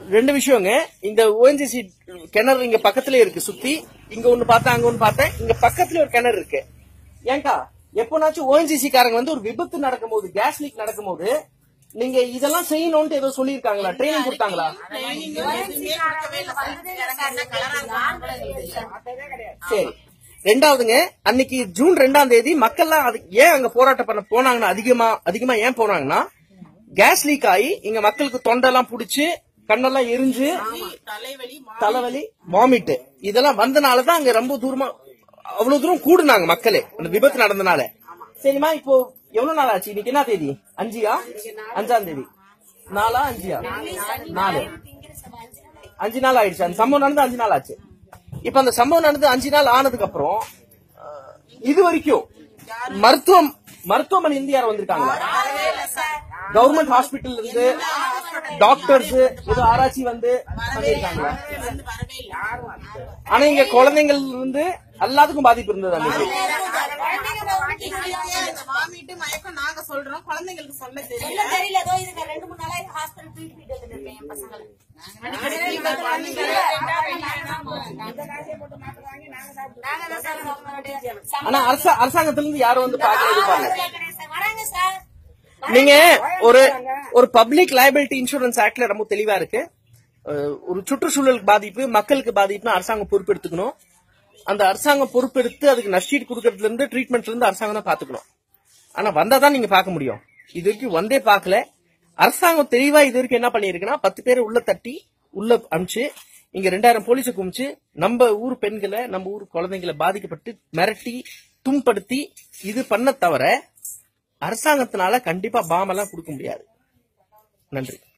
ரெண்டு விஷயங்க இந்த ஓஎன்ஜிசி கிணறு இங்க பக்கத்துல இருக்கு சுத்தி இங்க ஒண்ணு பார்த்தேன் அங்க ஒண்ணு பார்த்தேன் இங்க பக்கத்துல ஒரு கிணறு இருக்கு ஏங்கா எப்போனாச்சும் ஓஎன்ஜிசி காரங்க வந்து ஒரு விபத்து நடக்கும்போது கேஸ் லீக் நடக்கும்போது நீங்க இதெல்லாம் செய்யணும்னு ஏதோ சொல்லியிருக்காங்களா ட்ரைனிங் கொடுத்தாங்களா சரி ரெண்டாவதுங்க அன்னைக்கு ஜூன் ரெண்டாம் தேதி மக்கள்லாம் அது ஏன் அங்க போராட்டம் பண்ண போனாங்கன்னா அதிகமா அதிகமா ஏன் போனாங்கன்னா கேஸ் லீக் ஆகி இங்க மக்களுக்கு தொண்டெல்லாம் புடிச்சு கண்ணெல்லாம் எரிஞ்சு தலைவலி வாமிட் இதெல்லாம் வந்தனாலதான் அங்க ரொம்ப தூரமா அவ்வளவு தூரம் கூடுனாங்க மக்களே அந்த விபத்து நடந்தனால சரிம்மா இப்போ எவ்வளவு நாள் ஆச்சு இன்னைக்கு என்ன தேதி அஞ்சியா அஞ்சாம் தேதி நாலா அஞ்சியா நாலு அஞ்சு நாள் ஆயிடுச்சு அந்த சம்பவம் நடந்து அஞ்சு நாள் ஆச்சு இப்ப அந்த சம்பவம் நடந்து அஞ்சு நாள் ஆனதுக்கு அப்புறம் அஹ், இது வரைக்கும் மருத்துவம் மருத்துவமனை இருந்து யாரும் வந்திருக்காங்களா கவர்மெண்ட் ஹாஸ்பிட்டல் இருந்து டாக்டர்ஸ் ஏதோ ஆராய்ச்சி வந்து பண்ணிருக்காங்களா ஆனா இங்க குழந்தைங்கள் இருந்து எல்லாத்துக்கும் பாதிப்பு இருந்தது அன்னைக்கு வாமிட்டு மயக்கம் நாங்க சொல்றோம் குழந்தைங்களுக்கு சொல்ல தெரியல எல்லாம் தெரியல ஏதோ இதுக்கு ரெண்டு மூணு நாளா ஹாஸ்பிட்டல் ட்ரீட்மெண்ட் எடுத்துருக்கேன் என் பசங்களை நாங்க தான் சார் அவங்களுடைய ஆனா அரசா அரசாங்கத்துல இருந்து யாரும் வந்து பார்க்க இருப்பாங்க வராங்க சார் நீங்க ஒரு ஒரு பப்ளிக் லைபிலிட்டி இன்சூரன்ஸ் ஆக்ட்ல ரொம்ப தெளிவா இருக்கு அஹ், ஒரு சுற்றுச்சூழலுக்கு பாதிப்பு மக்களுக்கு பாதிப்புனா அரசாங்கம் பொறுப்பெடுத்துக்கணும் அந்த அரசாங்கம் பொறுப்பெடுத்து அதுக்கு நஷ்டீடு கொடுக்கறதுல இருந்து ட்ரீட்மெண்ட்ல இருந்து அரசாங்கம் தான் பாத்துக்கணும் ஆனா வந்தா தான் நீங்க பார்க்க முடியும் இது வரைக்கும் வந்தே பார்க்கல அரசாங்கம் தெளிவா இது வரைக்கும் என்ன பண்ணிருக்குன்னா பத்து பேரை உள்ள தட்டி உள்ள அனுப்பிச்சு இங்க ரெண்டாயிரம் போலீஸை குமிச்சு நம்ம ஊர் பெண்களை நம்ம ஊர் குழந்தைங்களை பாதிக்கப்பட்டு மிரட்டி துன்படுத்தி இது பண்ண தவிர அரசாங்கத்தினால கண்டிப்பா பாம் எல்லாம் கொடுக்க முடியாது நன்றி